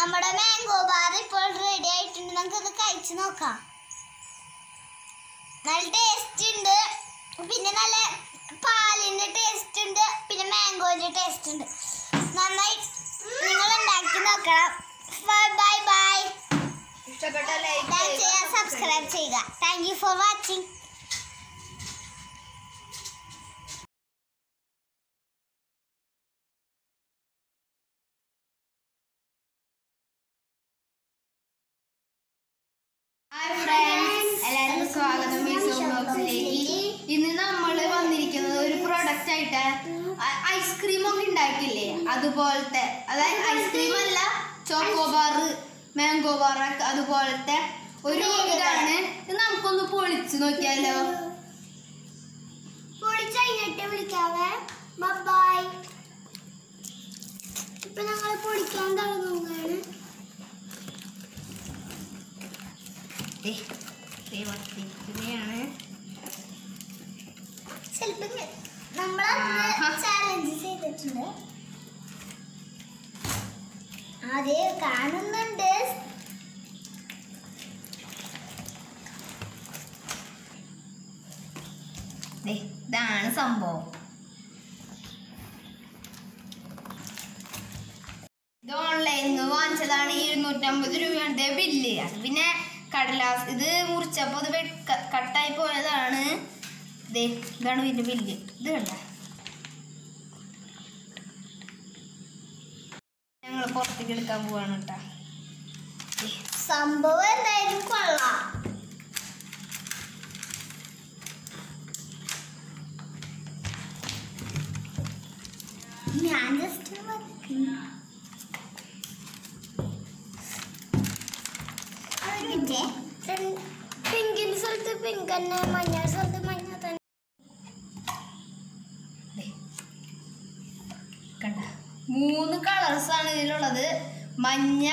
നമ്മുടെ mango bar ഇപ്പോൾ ready ആയിട്ടുണ്ട് നമുക്ക് ഇത് കഴിച്ചു നോക്കാം നല്ല ടേസ്റ്റ് ഉണ്ട് പിന്നെ നല്ല പാലിന്റെ ടേസ്റ്റ് ഉണ്ട് പിന്നെ മാംഗോന്റെ ടേസ്റ്റ് ഉണ്ട് നന്നായി നിങ്ങൾ ഉണ്ടാക്കി നോക്കണം ബൈ ബൈ ഇഷ്ടപ്പെട്ട ലൈക്ക് ലൈക്ക് ചെയ്യുക സബ്സ്ക്രൈബ് ചെയ്യുക thank you for watching hi friends എല്ലാവർക്കും സ്വാഗതം മീസോ ബ്ലോഗ്സിലേക്ക് ഇന്ന് നമ്മൾ വന്നിരിക്കുന്നത് ഒരു പ്രോഡക്റ്റ് ആയിട്ട് ഐസ്ക്രീം ഒക്കെ ഉണ്ടാക്കില്ലേ അതുപോലത്തെ അതായത് ഐസ്ക്രീം അല്ല ചോക്കോ ബാർ മാംഗോ ബാർ അതുപോലത്തെ ഒരു ഇതാണ് ഇത് നമുക്കൊന്ന് പൊളിച്ചു നോക്കിയാലോ പൊളിച്ച് കഴിഞ്ഞിട്ട് വിളിക്കാവേ ബൈ ഇപ്പൊ ഞങ്ങൾ പൊളിക്കാൻ തുടങ്ങുകയാണ് ദേ, ദേ വന്നിരിക്കുകയാണ് ചിലപ്പോ നമ്മൾ ആഹാ. ചാലഞ്ച് ചെയ്തിട്ടുണ്ട് അതെ കാണുന്നുണ്ട് ദേ, ഇതാണ് സംഭവം ഇത് ഓൺലൈനിൽ നിന്ന് വാങ്ങിച്ചതാണ് ഈ ഇരുന്നൂറ്റമ്പത് രൂപയുടെ ബില്ല് അത് പിന്നെ കടലാസ് ഇത് മുറിച്ചപ്പോൾ ഇത് വെ- ക- കട്ടായി പോയതാണ് ദേ ഇതാണ് ഇതിൻ്റെ ബില്ല് ഇത് കണ്ട ഞങ്ങൾ പുറത്തേക്ക് എടുക്കാൻ പോവാണ് കേട്ടോ സംഭവം എന്തായാലും കൊള്ളാം ഞാൻ ജസ്റ്റ് പിങ്കിന്റെ സ്ഥലത്ത് പിങ്ക് തന്നെ മഞ്ഞ സ്ഥലത്ത് മഞ്ഞ തന്നെ ദേ. കണ്ട മൂന്ന് കളേഴ്സാണ് ഇതിലുള്ളത് മഞ്ഞ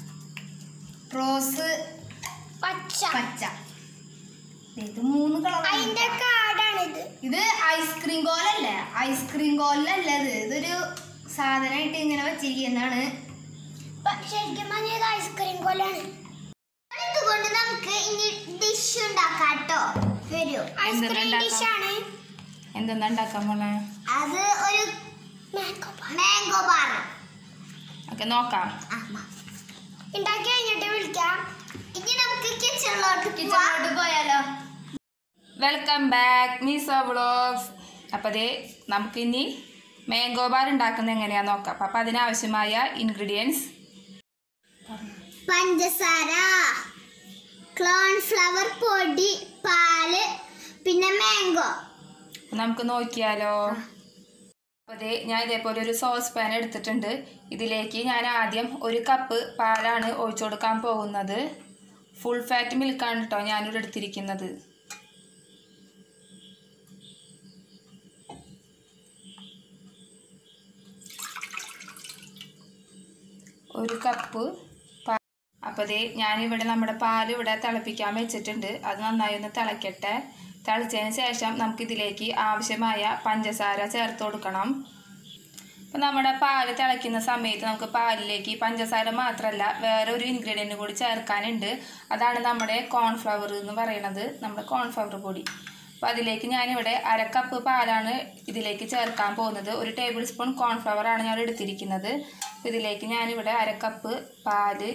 റോസ് പച്ച പച്ച ദേ, ഇത് മൂന്ന് കളർ അതിന്റെ കാർഡാണിത് ഇത് ഐസ്ക്രീം കോലല്ല ഐസ്ക്രീം കോലല്ല ഇത് ഇതൊരു സാധനമായിട്ട് ഇങ്ങനെ വെച്ചിരിക്കുന്നതാണ് ശരിക്കും പറഞ്ഞത് ഐസ്ക്രീം കൊല്ലാണ് ഇതുകൊണ്ട് നമുക്ക് ഇനി ഡിഷ് ഉണ്ടാക്കാം കേട്ടോ വരൂ ഐസ്ക്രീം ഉണ്ടാക്കാം? ഡിഷ് ആണ് എന്തെന്നാ ഉണ്ടാക്കാൻ പോണേ അത് ഒരു മാംഗോ ബാർ ഓക്കെ നോക്കാം ഉണ്ടാക്കി കഴിഞ്ഞിട്ട് വിളിക്കാം ഇനി നമുക്ക് കിച്ചണിലോട്ട് കിച്ചണിലോട്ട് പോയാലോ വെൽക്കം ബാക്ക് മീസോ വ്ളോഗ്സ് അപ്പോൾ അതേ നമുക്കിനി മാംഗോ ബാർ ഉണ്ടാക്കുന്നത് എങ്ങനെയാണെന്ന് നോക്കാം അപ്പോൾ അതിനാവശ്യമായ ഇൻഗ്രീഡിയൻസ് പഞ്ചസാര കോൺഫ്ലവർ പൊടി പാല് പിന്നെ മാംഗോ നമുക്ക് നോക്കിയാലോ അപ്പോൾ അതേ ഞാൻ ഇതേപോലെ ഒരു സോസ് പാൻ എടുത്തിട്ടുണ്ട് ഇതിലേക്ക് ഞാൻ ആദ്യം ഒരു കപ്പ് പാലാണ് ഒഴിച്ചു കൊടുക്കാൻ പോകുന്നത് ഫുൾ ഫാറ്റ് മിൽക്കാണ് കേട്ടോ ഞാനിവിടെ എടുത്തിരിക്കുന്നത് ഒരു കപ്പ് പാ അപ്പോൾ ദേ ഞാനിവിടെ നമ്മുടെ പാൽ ഇവിടെ തിളപ്പിക്കാൻ വെച്ചിട്ടുണ്ട് അത് നന്നായി ഒന്ന് തിളയ്ക്കട്ടെ തിളച്ചതിന് ശേഷം നമുക്കിതിലേക്ക് ആവശ്യമായ പഞ്ചസാര ചേർത്ത് കൊടുക്കണം അപ്പം നമ്മുടെ പാല് തിളയ്ക്കുന്ന സമയത്ത് നമുക്ക് പാലിലേക്ക് പഞ്ചസാര മാത്രമല്ല വേറെ ഒരു ഇൻഗ്രീഡിയൻ്റ് കൂടി ചേർക്കാനുണ്ട് അതാണ് നമ്മുടെ കോൺഫ്ലവർ എന്ന് പറയുന്നത് നമ്മുടെ കോൺഫ്ലവർ പൊടി അപ്പോൾ അതിലേക്ക് ഞാനിവിടെ അര കപ്പ് പാലാണ് ഇതിലേക്ക് ചേർക്കാൻ പോകുന്നത് ഒരു ടേബിൾ സ്പൂൺ കോൺഫ്ലവർ ആണ് ഞാൻ എടുത്തിരിക്കുന്നത് അപ്പോൾ ഇതിലേക്ക് ഞാനിവിടെ അര കപ്പ് പാല്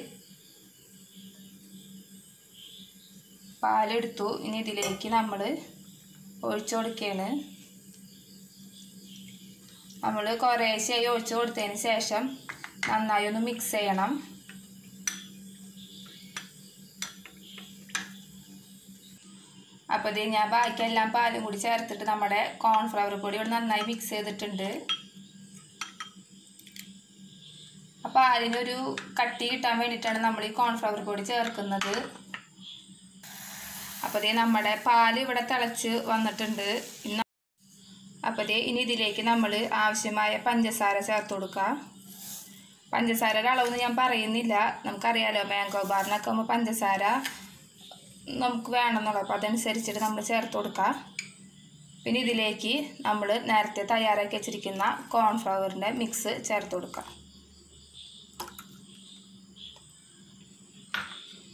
പാലെടുത്തു ഇനി ഇതിലേക്ക് നമ്മൾ ഒഴിച്ചു കൊടുക്കുകയാണ് നമ്മൾ കുറേശ്ശായി ഒഴിച്ചു കൊടുത്തതിന് ശേഷം നന്നായി ഒന്ന് മിക്സ് ചെയ്യണം അപ്പോൾ ഇത് ഞാൻ ബാക്കിയെല്ലാം പാലും കൂടി ചേർത്തിട്ട് നമ്മുടെ കോൺഫ്ലവർ പൊടി ഇവിടെ നന്നായി മിക്സ് ചെയ്തിട്ടുണ്ട് അപ്പോൾ പാലിനൊരു കട്ടി കിട്ടാൻ വേണ്ടിയിട്ടാണ് നമ്മൾ ഈ കോൺഫ്ലവർ പൊടി ചേർക്കുന്നത് അപ്പോൾ ദേ നമ്മുടെ പാല് ഇവിടെ തിളച്ച് വന്നിട്ടുണ്ട് ഇന്ന് അപ്പോൾ ദേ ഇനി ഇതിലേക്ക് നമ്മൾ ആവശ്യമായ പഞ്ചസാര ചേർത്ത് കൊടുക്കുക പഞ്ചസാരയുടെ അളവൊന്നും ഞാൻ പറയുന്നില്ല നമുക്കറിയാലോ മാംഗോ ബാറിനൊക്കെ ആകുമ്പോൾ പഞ്ചസാര നമുക്ക് വേണമെന്നുള്ളത് അപ്പോൾ അതനുസരിച്ചിട്ട് നമ്മൾ ചേർത്ത് കൊടുക്കുക പിന്നെ ഇതിലേക്ക് നമ്മൾ നേരത്തെ തയ്യാറാക്കി വെച്ചിരിക്കുന്ന കോൺഫ്ലവറിൻ്റെ മിക്സ് ചേർത്ത് കൊടുക്കുക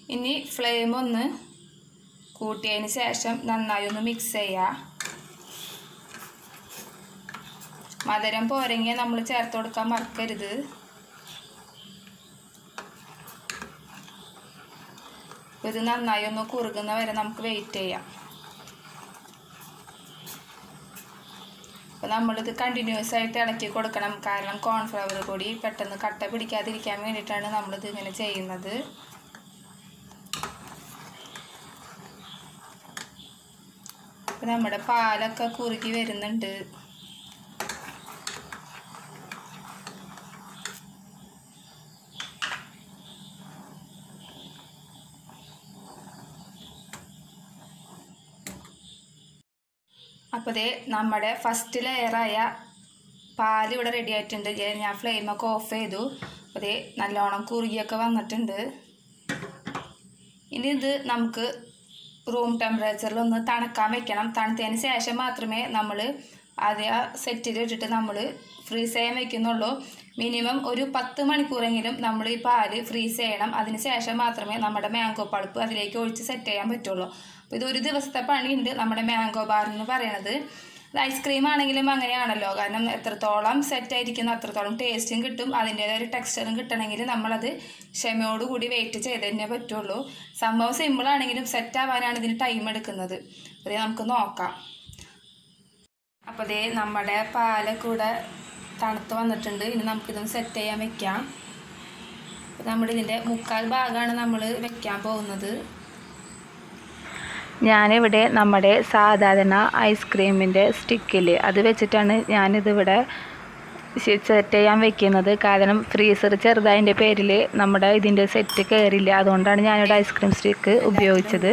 ഇനി ഫ്ലെയിം ഒന്ന് കൂട്ടിയതിന് ശേഷം നന്നായി ഒന്ന് മിക്സ് ചെയ്യുക മധുരം പോരെങ്കിൽ നമ്മൾ ചേർത്ത് കൊടുക്കാൻ മറക്കരുത് ഇത് നന്നായി ഒന്ന് കുറുകുന്ന വരെ നമുക്ക് വെയിറ്റ് ചെയ്യാം അപ്പോൾ നമ്മളിത് കണ്ടിന്യൂസ് ആയിട്ട് ഇളക്കി കൊടുക്കണം കാരണം കോൺഫ്ലവർ പൊടി പെട്ടെന്ന് കട്ട പിടിക്കാതിരിക്കാൻ വേണ്ടിയിട്ടാണ് നമ്മളിത് ഇങ്ങനെ ചെയ്യുന്നത് ഇപ്പം നമ്മുടെ പാലൊക്കെ കുറുകി വരുന്നുണ്ട് അപ്പോൾ ദേ നമ്മുടെ ഫസ്റ്റ് ലെയറായ പാൽ ഇവിടെ റെഡി ആയിട്ടുണ്ട് ദേ ഞാൻ ഫ്ലെയിമൊക്കെ ഓഫ് ചെയ്തു അപ്പോൾ ദേ നല്ലോണം കുറുകിയൊക്കെ വന്നിട്ടുണ്ട് ഇനി ഇത് നമുക്ക് റൂം ടെമ്പറേച്ചറിൽ ഒന്ന് തണുക്കാൻ വെക്കണം തണുത്തതിന് ശേഷം മാത്രമേ നമ്മൾ അത് ആ സെറ്റിൽ ഇട്ടിട്ട് നമ്മൾ ഫ്രീസ് ചെയ്യാൻ വെക്കുന്നുള്ളൂ മിനിമം ഒരു പത്ത് മണിക്കൂറെങ്കിലും നമ്മൾ ഈ പാല് ഫ്രീസ് ചെയ്യണം അതിന് ശേഷം മാത്രമേ നമ്മുടെ മാംഗോ പൾപ്പ് അതിലേക്ക് ഒഴിച്ച് സെറ്റ് ചെയ്യാൻ പറ്റുള്ളൂ അപ്പോൾ ഇത് ഒരു ദിവസത്തെ പണിയുണ്ട് നമ്മുടെ മാംഗോ ബാർ എന്ന് പറയണത് ഇത് ഐസ്ക്രീം ആണെങ്കിലും അങ്ങനെയാണല്ലോ കാരണം എത്രത്തോളം സെറ്റ് ആയിരിക്കുന്നു അത്രത്തോളം ടേസ്റ്റും കിട്ടും അതിൻ്റേതായ ഒരു ടെക്സ്ചറും കിട്ടണമെങ്കിൽ നമ്മളത് ക്ഷമയോടുകൂടി വെയിറ്റ് ചെയ്ത് തന്നെ പറ്റുള്ളൂ സംഭവം സിമ്പിൾ ആണെങ്കിലും സെറ്റ് ആവാനാണ് ഇതിന് ടൈം എടുക്കുന്നത് അത് നമുക്ക് നോക്കാം അപ്പോൾ ദേ നമ്മുടെ പാല് കൂടെ തണുത്ത് വന്നിട്ടുണ്ട് ഇനി നമുക്കിതൊന്ന് സെറ്റ് ചെയ്യാൻ വെക്കാം അപ്പോൾ നമ്മളിതിൻ്റെ മുക്കാൽ ഭാഗമാണ് നമ്മൾ വെക്കാൻ പോകുന്നത് ഞാനിവിടെ നമ്മുടെ സാധാരണ ഐസ്ക്രീമിൻ്റെ സ്റ്റിക്കിൽ അത് വെച്ചിട്ടാണ് ഞാനിതിവിടെ സെറ്റ് ചെയ്യാൻ വെക്കുന്നത് കാരണം ഫ്രീസർ ചെറുതായതിൻ്റെ പേരിൽ നമ്മുടെ ഇതിൻ്റെ സെറ്റ് കയറില്ല അതുകൊണ്ടാണ് ഞാനിവിടെ ഐസ്ക്രീം സ്റ്റിക്ക് ഉപയോഗിച്ചത്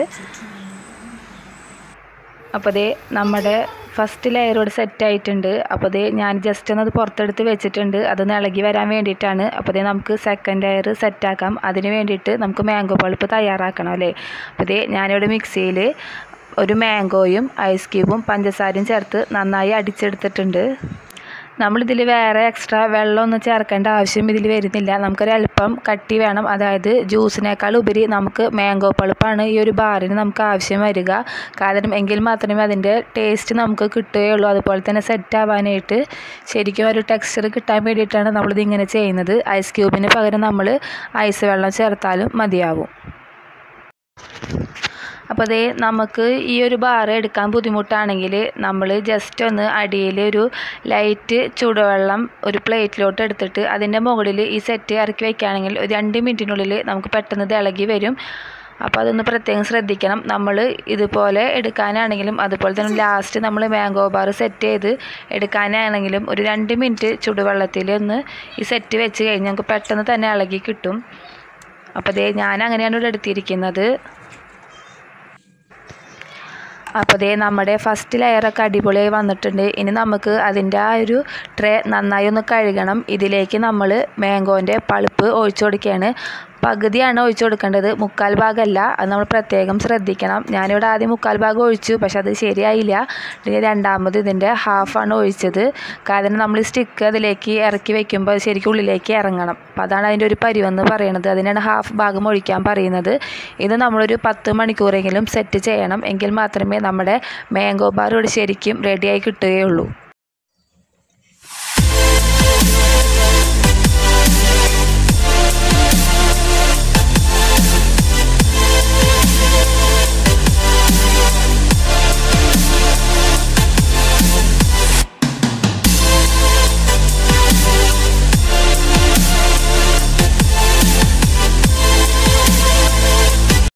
അപ്പോൾ ദേ നമ്മുടെ ഫസ്റ്റ് ലെയർ ഇവിടെ സെറ്റ് ആയിട്ടുണ്ട് അപ്പോൾ ദേ ഞാൻ ജസ്റ്റ് ഒന്ന് അത് പുറത്തെടുത്ത് വെച്ചിട്ടുണ്ട് അതൊന്ന് ഇളകി വരാൻ വേണ്ടിയിട്ടാണ് അപ്പോൾ ദേ നമുക്ക് സെക്കൻഡ് ലെയർ സെറ്റാക്കാം അതിന് വേണ്ടിയിട്ട് നമുക്ക് മാംഗോ പൾപ്പ് തയ്യാറാക്കണം അല്ലേ അപ്പോൾ ദേ ഞാനിവിടെ മിക്സിയിൽ ഒരു മാംഗോയും ഐസ് ക്യൂബും പഞ്ചസാരയും ചേർത്ത് നന്നായി അടിച്ചെടുത്തിട്ടുണ്ട് നമ്മളിതിൽ വേറെ എക്സ്ട്രാ വെള്ളമൊന്നും ചേർക്കേണ്ട ആവശ്യം ഇതിൽ വരുന്നില്ല നമുക്കൊരല്പം കട്ടി വേണം അതായത് ജ്യൂസിനേക്കാൾ ഉപരി നമുക്ക് മാംഗോ പളുപ്പാണ് ഈ ഒരു ബാറിന് നമുക്ക് ആവശ്യം വരിക കാരണം എങ്കിൽ മാത്രമേ അതിൻ്റെ ടേസ്റ്റ് നമുക്ക് കിട്ടുകയുള്ളൂ അതുപോലെ തന്നെ സെറ്റ് ആവാനായിട്ട് ശരിക്കും ഒരു ടെക്സ്ചർ കിട്ടാൻ വേണ്ടിയിട്ടാണ് നമ്മളിത് ഇങ്ങനെ ചെയ്യുന്നത് ഐസ് ക്യൂബിന് പകരം നമ്മൾ ഐസ് വെള്ളം ചേർത്താലും മതിയാവും അപ്പോൾ അതേ നമുക്ക് ഈ ഒരു ബാർ എടുക്കാൻ ബുദ്ധിമുട്ടാണെങ്കിൽ നമ്മൾ ജസ്റ്റ് ഒന്ന് അടിയിൽ ഒരു ലൈറ്റ് ചൂടുവെള്ളം ഒരു പ്ലേറ്റിലോട്ട് എടുത്തിട്ട് അതിൻ്റെ മുകളിൽ ഈ സെറ്റ് ഇറക്കി വയ്ക്കുകയാണെങ്കിൽ ഒരു രണ്ട് മിനിറ്റിനുള്ളിൽ നമുക്ക് പെട്ടെന്ന് ഇത് ഇളകി വരും അപ്പോൾ അതൊന്ന് പ്രത്യേകം ശ്രദ്ധിക്കണം നമ്മൾ ഇതുപോലെ എടുക്കാനാണെങ്കിലും അതുപോലെ തന്നെ ലാസ്റ്റ് നമ്മൾ മാംഗോ ബാർ സെറ്റ് ചെയ്ത് എടുക്കാനാണെങ്കിലും ഒരു രണ്ട് മിനിറ്റ് ചുടുവെള്ളത്തിൽ ഒന്ന് ഈ സെറ്റ് വെച്ച് കഴിഞ്ഞാൽ നമുക്ക് പെട്ടെന്ന് തന്നെ ഇളകി കിട്ടും അപ്പോൾ ദേ ഞാൻ അങ്ങനെയാണ് ഇവിടെ എടുത്തിരിക്കുന്നത് അപ്പോൾ ദേ നമ്മുടെ ഫസ്റ്റ് ലെയറൊക്കെ അടിപൊളിയായി വന്നിട്ടുണ്ട് ഇനി നമുക്ക് അതിൻ്റെ ആ ഒരു ട്രേ നന്നായി ഒന്ന് കഴുകണം ഇതിലേക്ക് നമ്മൾ മാംഗോൻ്റെ പൾപ്പ് ഒഴിച്ചു കൊടുക്കുകയാണ് പകുതിയാണ് ഒഴിച്ചു കൊടുക്കേണ്ടത് മുക്കാൽ ഭാഗമല്ല അത് നമ്മൾ പ്രത്യേകം ശ്രദ്ധിക്കണം ഞാനിവിടെ ആദ്യം മുക്കാൽ ഭാഗം ഒഴിച്ചു പക്ഷെ അത് ശരിയായില്ല പിന്നെ രണ്ടാമത് ഇതിൻ്റെ ഹാഫാണ് ഒഴിച്ചത് കാരണം നമ്മൾ സ്റ്റിക്ക് അതിലേക്ക് ഇറക്കി വെക്കുമ്പോൾ ശരിക്കും ഉള്ളിലേക്ക് ഇറങ്ങണം അപ്പോൾ അതാണ് അതിൻ്റെ ഒരു പരിവെന്ന് പറയുന്നത് അതിനാണ് ഹാഫ് ഭാഗം ഒഴിക്കാൻ പറയുന്നത് ഇത് നമ്മളൊരു പത്ത് മണിക്കൂറെങ്കിലും സെറ്റ് ചെയ്യണം എങ്കിൽ മാത്രമേ നമ്മുടെ മാംഗോ ബാർ ഇവിടെ ശരിക്കും റെഡിയായി കിട്ടുകയുള്ളൂ